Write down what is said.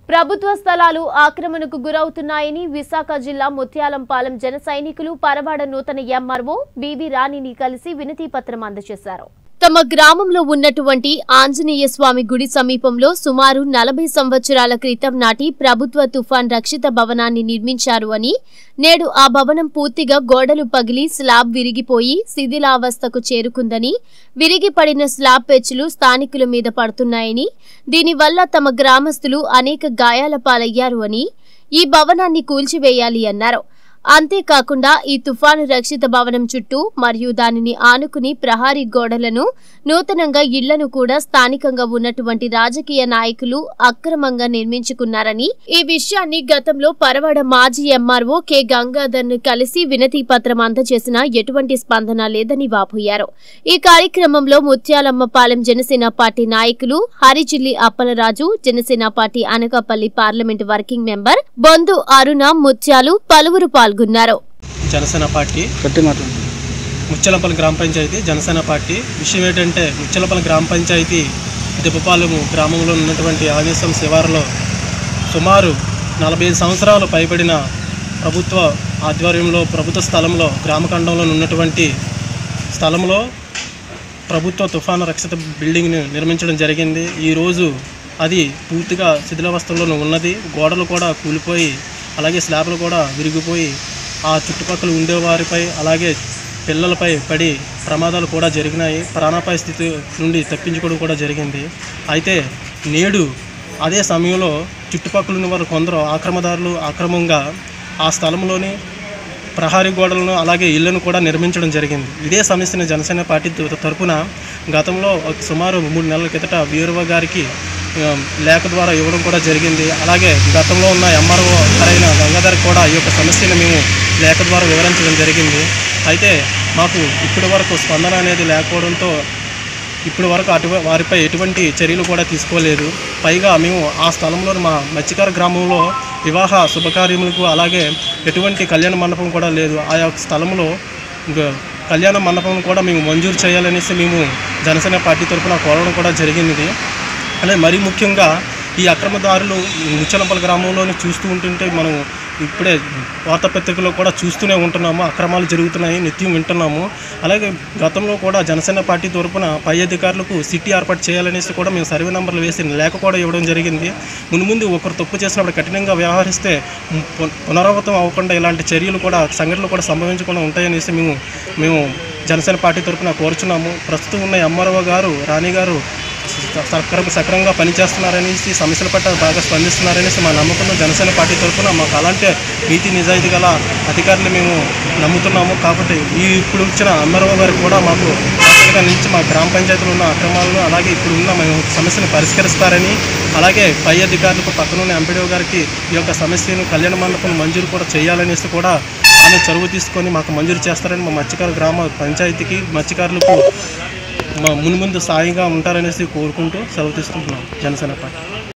ప్రభుత్వ స్థలాలు ఆక్రమణకు గురవుతున్నాయని విశాఖ జిల్లా ముత్యాలంపాలెం జన సైనికులు పరవాడ నూతన ఎంఆర్ఓ బీబీ రాణిని కలిసి వినతి పత్రం అందజేశారు తమ గ్రామంలో ఉన్నటువంటి ఆంజనేయ స్వామి గుడి సమీపంలో సుమారు నలభై సంవత్సరాల క్రితం నాటి ప్రభుత్వ తుఫాన్ రక్షిత భవనాన్ని నిర్మించారు అని నేడు ఆ భవనం పూర్తిగా గోడలు పగిలి స్లాబ్ విరిగిపోయి శిథిలావస్థకు చేరుకుందని విరిగి పడిన స్లాబ్ పెచ్చులు స్థానికుల మీద పడుతున్నాయని దీనివల్ల తమ గ్రామస్తులు అనేక గాయాల పాలయ్యారు అని ఈ భవనాన్ని కూల్చివేయాలి అన్నారు అంతేకాకుండా ఈ తుఫాను రక్షిత భవనం చుట్టూ మరియు దానిని ఆనుకుని ప్రహారీ గోడలను నూతనంగా ఇళ్లను కూడా స్థానికంగా ఉన్నటువంటి రాజకీయ నాయకులు అక్రమంగా నిర్మించుకున్నారని ఈ విషయాన్ని గతంలో పరవాడ మాజీ ఎంఆర్ఓ కె గంగాధర్ ను కలిసి వినతి పత్రం అందజేసినా ఎటువంటి స్పందన లేదని వాపోయారు ఈ కార్యక్రమంలో ముత్యాలమ్మపాలెం జనసేన పార్టీ నాయకులు Harijilli Appalaraju Janasena party Anakapalli parliament working member Bondu Aruna Mutyalu పలువురు పాల్గొన్నారు జనసేన పార్టీ గట్టి మాట్లాడు ముచ్చలపల్లి గ్రామ పంచాయతీ జనసేన పార్టీ విషయం ఏంటంటే ముచ్చలపల్లి గ్రామ పంచాయతీ దిబ్బపాలెము గ్రామంలో ఉన్నటువంటి ఆవేశం శివారులో సుమారు నలభై ఐదు సంవత్సరాలు పైబడిన ప్రభుత్వ ఆధ్వర్యంలో ప్రభుత్వ స్థలంలో గ్రామఖండంలో ఉన్నటువంటి స్థలంలో ప్రభుత్వ తుఫాను రక్షిత బిల్డింగ్ని నిర్మించడం జరిగింది ఈరోజు అది పూర్తిగా శిథిలావస్థలో ఉన్నది గోడలు కూడా కూలిపోయి అలాగే స్లాబ్లు కూడా విరిగిపోయి ఆ చుట్టుపక్కల ఉండేవారిపై అలాగే పిల్లలపై పడి ప్రమాదాలు కూడా జరిగినాయి ప్రాణాపాయ స్థితి నుండి తప్పించుకోవడం కూడా జరిగింది అయితే నేడు అదే సమయంలో చుట్టుపక్కల ఉన్న వారు కొందరు ఆక్రమదారులు అక్రమంగా ఆ స్థలంలోని ప్రహారీ గోడలను అలాగే ఇళ్లను కూడా నిర్మించడం జరిగింది ఇదే సమస్యను జనసేన పార్టీ తర- తరపున గతంలో ఒక సుమారు మూడు నెలల కిందట వీరవ గారికి ఆ, లేఖ ద్వారా ఇవ్వడం కూడా జరిగింది అలాగే గతంలో ఉన్న ఎంఆర్ఓ గారైన గంగాధర్ కూడా ఈ యొక్క సమస్యను మేము లేఖ ద్వారా వివరించడం జరిగింది అయితే మాకు ఇప్పటి వరకు స్పందన అనేది లేకపోవడంతో ఇప్పటి వరకు అటు వారిపై ఎటువంటి చర్యలు కూడా తీసుకోలేదు పైగా మేము ఆ స్థలంలో మా మత్స్యకార గ్రామంలో వివాహ శుభకార్యములకు అలాగే ఎటువంటి కళ్యాణ మండపం కూడా లేదు ఆ యొక్క స్థలంలో గ- కళ్యాణ మండపం కూడా మేము మంజూరు చేయాలనేసి మేము జనసేన పార్టీ తరఫున కోరడం కూడా జరిగింది అలాగే మరీ ముఖ్యంగా ఈ అక్రమదారులు ముచ్చలంపల్లి గ్రామంలోనే చూస్తూ ఉంటుంటే మనం ఇప్పుడే వార్తాపత్రికలో కూడా చూస్తూనే ఉంటున్నాము అక్రమాలు జరుగుతున్నాయి నిత్యం వింటున్నాము అలాగే గతంలో కూడా జనసేన పార్టీ తరపున పై అధికారులకు సిటీ ఏర్పాటు చేయాలనేసి కూడా మేము సర్వే నెంబర్లు వేసి లేఖ కూడా ఇవ్వడం జరిగింది మున్ముందు ఒకరు తప్పు చేసినప్పుడు కఠినంగా వ్యవహరిస్తే పు- పునరావృతం అవ్వకుండా ఇలాంటి చర్యలు కూడా సంఘటనలు కూడా సంభవించకుండా ఉంటాయనేసి మేము మేము జనసేన పార్టీ తరపున కోరుచున్నాము ప్రస్తుతం ఉన్న ఎంఆర్ఓ గారు రాణి గారు సక్రమ సక్రమంగా పనిచేస్తున్నారనేసి సమస్యల పట్ల బాగా స్పందిస్తున్నారనేసి మా నమ్మకం జనసేన పార్టీ తరఫున మాకు అలాంటి నీతి నిజాయితీ గల అధికారులు మేము నమ్ముతున్నాము కాబట్టి ఈ ఇప్పుడు వచ్చిన అమ్మరావు గారు కూడా మాకు రాష్ట్రంగా నుంచి మా గ్రామ పంచాయతీలో ఉన్న అక్రమాలను అలాగే ఇప్పుడు ఉన్న మేము సమస్యను పరిష్కరిస్తారని అలాగే పై అధికారులకు పక్కనున్న ఎంపీడీఓ గారికి ఈ యొక్క సమస్యను కళ్యాణ మండపం మంజూరు కూడా చేయాలనేసి కూడా ఆమె చొరవ తీసుకొని మాకు మంజూరు చేస్తారని మా మత్స్యకార గ్రామ పంచాయతీకి మత్స్యకారులకు మా మున్ముందు సాయిగా ఉంటారనేసి కోరుకుంటూ సెలవు తీసుకుంటున్నాం జనసేన పార్టీ